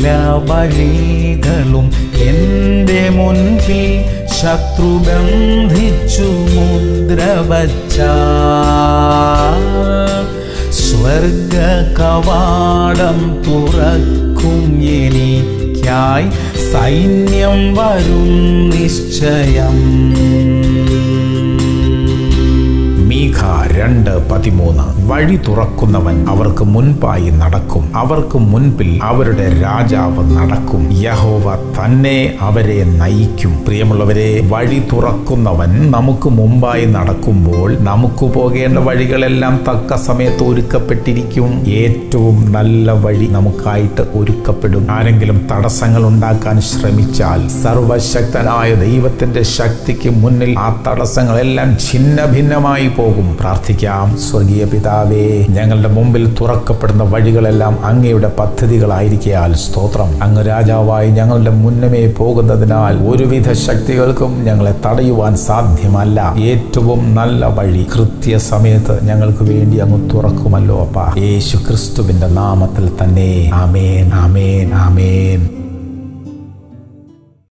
എല്ലാ വഴികളും എൻ്റെ മുൻപിൽ ശത്രു ബന്ധിച്ചു മുദ്ര വച്ച സ്വർഗ കവാടം തുറക്കും എനിക്കായി സൈന്യം വരും നിശ്ചയം മീഖ രണ്ട് പതിമൂന്ന് വഴി തുറക്കുന്നവൻ അവർക്ക് മുൻപായി നടക്കും അവർക്ക് മുൻപിൽ അവരുടെ രാജാവ് നടക്കും യഹോവ തന്നെ അവരെ നയിക്കും പ്രിയമുള്ളവരെ വഴി തുറക്കുന്നവൻ നമുക്ക് മുമ്പായി നടക്കുമ്പോൾ നമുക്ക് പോകേണ്ട വഴികളെല്ലാം തക്ക സമയത്ത് ഒരുക്കപ്പെട്ടിരിക്കും ഏറ്റവും നല്ല വഴി നമുക്കായിട്ട് ഒരുക്കപ്പെടും ആരെങ്കിലും തടസ്സങ്ങൾ ഉണ്ടാക്കാൻ ശ്രമിച്ചാൽ സർവശക്തനായ ദൈവത്തിന്റെ ശക്തിക്ക് മുന്നിൽ ആ തടസ്സങ്ങളെല്ലാം ഛിന്ന ഭിന്നമായി പോകും പ്രാർത്ഥിക്കാം സ്വർഗീയ പിതാവേ ഞങ്ങളുടെ മുമ്പിൽ തുറക്കപ്പെടുന്ന വഴികളെല്ലാം അങ്ങയുടെ പദ്ധതികളായിരിക്കയാൽ സ്തോത്രം അങ്ങ് രാജാവായി ഞങ്ങളുടെ മുന്നമേ പോകുന്നതിനാൽ ഒരുവിധ ശക്തികൾക്കും ഞങ്ങളെ തടയുവാൻ സാധ്യമല്ല ഏറ്റവും നല്ല വഴി കൃത്യസമയത്ത് ഞങ്ങൾക്ക് വേണ്ടി അങ്ങ് തുറക്കുമല്ലോ അപ്പ യേശു ക്രിസ്തുവിന്റെ നാമത്തിൽ തന്നെ ആമേൻ ആമേൻ ആമേൻ